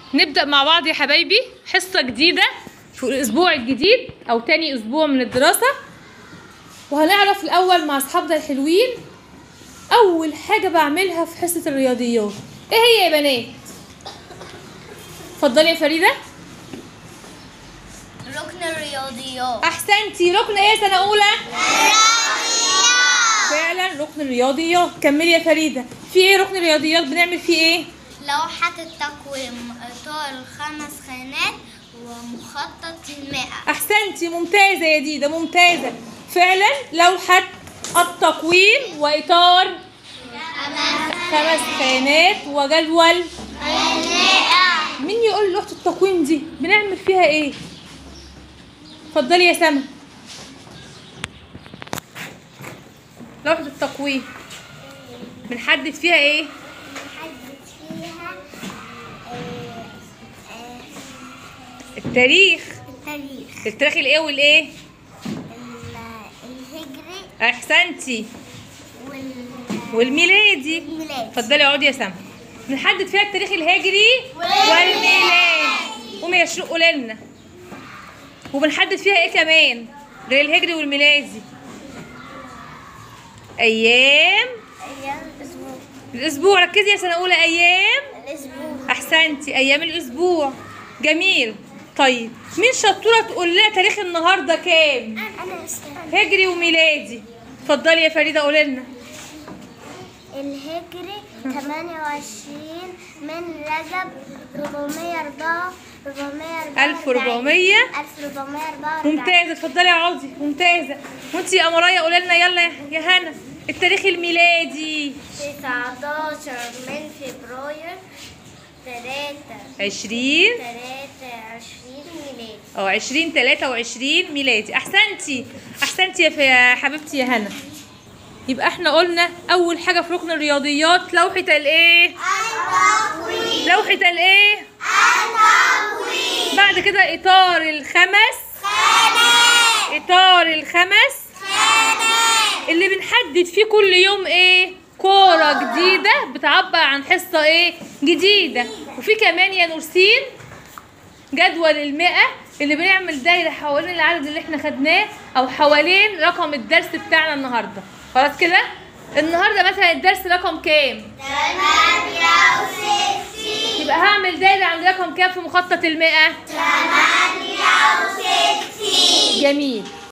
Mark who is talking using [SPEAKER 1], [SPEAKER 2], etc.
[SPEAKER 1] نبدأ مع بعض يا حبايبي حصة جديدة في الأسبوع الجديد أو تاني أسبوع من الدراسة وهنعرف الأول مع أصحابنا الحلوين أول حاجة بعملها في حصة الرياضيات إيه هي يا بنات؟ اتفضلي يا فريدة
[SPEAKER 2] ركن الرياضيات
[SPEAKER 1] أحسنتي ركن إيه سنة أولى؟ فعلا ركن الرياضيات كملي يا فريدة في إيه ركن الرياضيات بنعمل فيه إيه؟
[SPEAKER 2] لوحة التقويم إطار الخمس خانات ومخطط المائة
[SPEAKER 1] احسنتي ممتازه يا ديدا ممتازه فعلا لوحه التقويم واطار خمس خانات وجدول مين يقول لي لوحه التقويم دي بنعمل فيها ايه اتفضلي يا سما لوحه التقويم بنحدد فيها ايه
[SPEAKER 2] نحدد فيها
[SPEAKER 1] التاريخ
[SPEAKER 2] التاريخ
[SPEAKER 1] التاريخ الايه والايه
[SPEAKER 2] الهجري
[SPEAKER 1] احسنتي والميلادي
[SPEAKER 2] والميلاد
[SPEAKER 1] اتفضلي اقعدي يا سما بنحدد فيها التاريخ الهجري والميلادي قومي يا شروق قولي لنا وبنحدد فيها ايه كمان غير الهجري والميلادي ايام
[SPEAKER 2] أيام الأسبوع
[SPEAKER 1] الاسبوع ركزي يا سنه اولى ايام
[SPEAKER 2] الأسبوع
[SPEAKER 1] احسنتي ايام الاسبوع جميل طيب مين شطوره تقول لنا تاريخ النهارده كام
[SPEAKER 2] أنا أستاذ
[SPEAKER 1] هجري وميلادي اتفضلي يا فريده قولي لنا
[SPEAKER 2] الهجري 28 من رجب 404 404
[SPEAKER 1] 1400
[SPEAKER 2] 1444
[SPEAKER 1] ممتازه اتفضلي اقعدي ممتازه وانت يا امرايه قولي لنا يلا يا هنا التاريخ الميلادي
[SPEAKER 2] 19 من فبراير 3
[SPEAKER 1] 20
[SPEAKER 2] 23 ميلاد
[SPEAKER 1] او 20 23 ميلادي احسنتي احسنتي يا ف- يا حبيبتي يا هنا يبقى احنا قلنا اول حاجه في ركن الرياضيات لوحه الايه لوحه الايه بعد كده اطار الخمس اطار الخمس اللي بنحدد فيه كل يوم ايه كورة جديدة بتعبر عن حصة ايه جديدة وفي كمان يا نورسين جدول المئة اللي بنعمل دايرة حوالين العدد اللي احنا خدناه او حوالين رقم الدرس بتاعنا النهاردة خلاص كده النهاردة مثلا الدرس رقم كام يبقى هعمل دايرة عند رقم كام في مخطط المئة جميل